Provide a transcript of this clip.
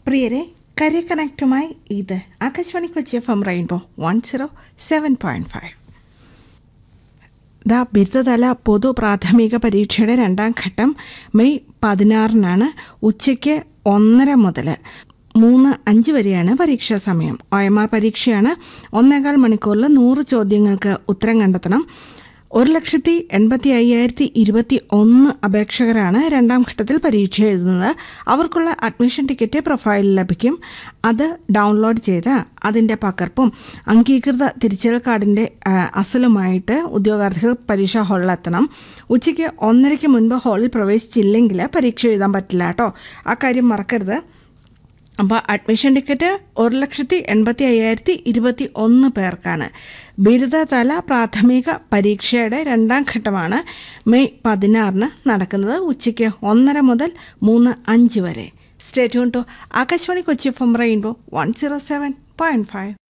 പ്രിയരെ കരിയർ കണക്റ്റുമായി ഇത് Akashvani Kochi F M rainbow one zero seven point five ദാ ബിരുദതല പൊതു പ്രാഥമിക പരീക്ഷയുടെ രണ്ടാം ഘട്ടം മെയ് പതിനാറിനാണ് ഉച്ചയ്ക്ക് ഒന്നര മുതൽ മൂന്ന് അഞ്ച് വരെയാണ് പരീക്ഷാ സമയം ഒ എം ആർ പരീക്ഷയാണ് ഒന്നേകാൽ മണിക്കൂറിൽ നൂറ് ചോദ്യങ്ങൾക്ക് ഉത്തരം കണ്ടെത്തണം ഒരു ലക്ഷത്തി എൺപത്തി അയ്യായിരത്തി ഇരുപത്തി ഒന്ന് അപേക്ഷകരാണ് രണ്ടാം ഘട്ടത്തിൽ പരീക്ഷ എഴുതുന്നത് അവർക്കുള്ള അഡ്മിഷൻ ടിക്കറ്റ് പ്രൊഫൈലിൽ ലഭിക്കും അത് ഡൗൺലോഡ് ചെയ്ത് അതിൻ്റെ പകർപ്പും അംഗീകൃത തിരിച്ചറിയൽ കാർഡിൻ്റെ ആ, അസലുമായിട്ട് ഉദ്യോഗാർത്ഥികൾ പരീക്ഷാ ഹാളിലെത്തണം ഉച്ചയ്ക്ക് ഒന്നരയ്ക്ക് മുൻപ് ഹാളിൽ പ്രവേശിച്ചില്ലെങ്കിൽ പരീക്ഷ എഴുതാൻ പറ്റില്ല കേട്ടോ ആ കാര്യം മറക്കരുത് അപ്പോൾ അഡ്മിഷൻ ടിക്കറ്റ് ഒരു ലക്ഷത്തി എൺപത്തി അയ്യായിരത്തി ഇരുപത്തി ഒന്ന് പേർക്കാണ് ബിരുദതല പ്രാഥമിക പരീക്ഷയുടെ രണ്ടാം ഘട്ടമാണ് മെയ് പതിനാറിന് നടക്കുന്നത് ഉച്ചയ്ക്ക് ഒന്നര മുതൽ മൂന്ന് അഞ്ച് വരെ stay tuned to Akashvani Kochi F M rainbow one zero seven point five